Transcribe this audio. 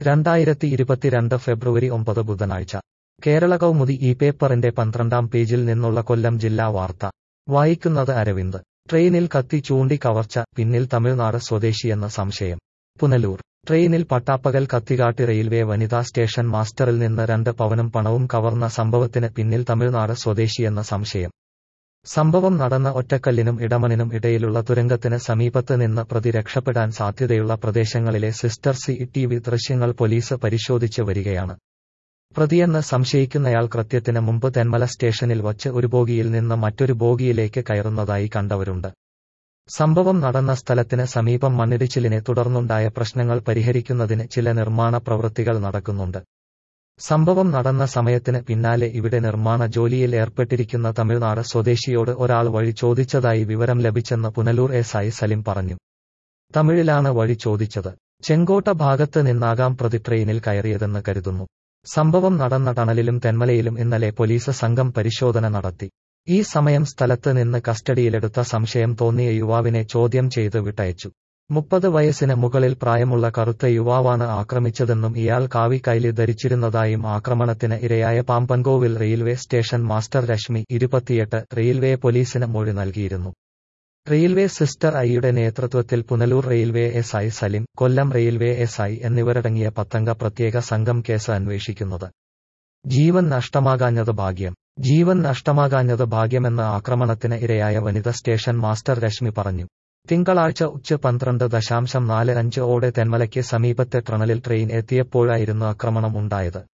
രണ്ടായിരത്തി ഇരുപത്തിരണ്ട് ഫെബ്രുവരി ഒമ്പത് ബുധനാഴ്ച കേരള കൗമുദി ഈ പേപ്പറിന്റെ പന്ത്രണ്ടാം പേജിൽ നിന്നുള്ള കൊല്ലം ജില്ലാ വാർത്ത വായിക്കുന്നത് അരവിന്ദ് ട്രെയിനിൽ കത്തി ചൂണ്ടി കവർച്ച പിന്നിൽ തമിഴ്നാട് സ്വദേശിയെന്ന സംശയം പുനലൂർ ട്രെയിനിൽ പട്ടാപ്പകൽ കത്തികാട്ടി റെയിൽവേ വനിതാ സ്റ്റേഷൻ മാസ്റ്ററിൽ നിന്ന് രണ്ട് പവനും പണവും കവർന്ന സംഭവത്തിന് പിന്നിൽ തമിഴ്നാട് സ്വദേശിയെന്ന സംശയം സംഭവം നടന്ന ഒറ്റക്കല്ലിനും ഇടമണിനും ഇടയിലുള്ള തുരങ്കത്തിന് സമീപത്ത് നിന്ന് പ്രതി രക്ഷപ്പെടാൻ സാധ്യതയുള്ള പ്രദേശങ്ങളിലെ സിസ്റ്റർ സി ടി വി ദൃശ്യങ്ങൾ പോലീസ് പരിശോധിച്ച് വരികയാണ് പ്രതിയെന്ന് സംശയിക്കുന്നയാൾ കൃത്യത്തിന് മുമ്പ് തെന്മല സ്റ്റേഷനിൽ വച്ച് ഒരു ബോഗിയിൽ നിന്ന് മറ്റൊരു ബോഗിയിലേക്ക് കയറുന്നതായി കണ്ടവരുണ്ട് സംഭവം നടന്ന സ്ഥലത്തിന് സമീപം മണ്ണിടിച്ചിലിനെ തുടർന്നുണ്ടായ പ്രശ്നങ്ങൾ പരിഹരിക്കുന്നതിന് ചില നിർമ്മാണ പ്രവൃത്തികൾ നടക്കുന്നുണ്ട് സംഭവം നടന്ന സമയത്തിന് പിന്നാലെ ഇവിടെ നിർമ്മാണ ജോലിയിൽ ഏർപ്പെട്ടിരിക്കുന്ന തമിഴ്നാട് സ്വദേശിയോട് ഒരാൾ വഴി ചോദിച്ചതായി വിവരം ലഭിച്ചെന്ന് പുനലൂർ എസ് ഐ സലിം പറഞ്ഞു തമിഴിലാണ് വഴി ചോദിച്ചത് ചെങ്കോട്ട ഭാഗത്ത് നിന്നാകാം പ്രതി ട്രെയിനിൽ കയറിയതെന്ന് കരുതുന്നു സംഭവം നടന്ന ടണലിലും തെന്മലയിലും ഇന്നലെ പോലീസ് സംഘം പരിശോധന നടത്തി ഈ സമയം സ്ഥലത്ത് നിന്ന് കസ്റ്റഡിയിലെടുത്ത സംശയം തോന്നിയ യുവാവിനെ ചോദ്യം ചെയ്ത് വിട്ടയച്ചു മുപ്പത് വയസ്സിന് മുകളിൽ പ്രായമുള്ള കറുത്ത യുവാവാണ് ആക്രമിച്ചതെന്നും ഇയാൾ കാവി കൈലി ധരിച്ചിരുന്നതായും ആക്രമണത്തിന് ഇരയായ Pambankovil railway station master Rashmi ഇരുപത്തിയെട്ട് റെയിൽവേ പോലീസിന് മൊഴി നൽകിയിരുന്നു റെയിൽവേ സിസ്റ്റർ ഐയുടെ നേതൃത്വത്തിൽ Punalur railway S I Salim Kollam railway S I എന്നിവരടങ്ങിയ പത്തംഗ പ്രത്യേക സംഘം കേസ് അന്വേഷിക്കുന്നത് ജീവൻ നഷ്ടമാകാഞ്ഞത് ഭാഗ്യം ജീവൻ നഷ്ടമാകാഞ്ഞത് ഭാഗ്യമെന്ന് ആക്രമണത്തിന് ഇരയായ വനിത സ്റ്റേഷൻ മാസ്റ്റർ രശ്മി പറഞ്ഞു തിങ്കളാഴ്ച ഉച്ച പന്ത്രണ്ട് ദശാംശം നാല് അഞ്ച് ഓടെ തെന്മലയ്ക്ക് സമീപത്തെ ട്രണലിൽ ട്രെയിൻ എത്തിയപ്പോഴായിരുന്നു ആക്രമണം ഉണ്ടായത്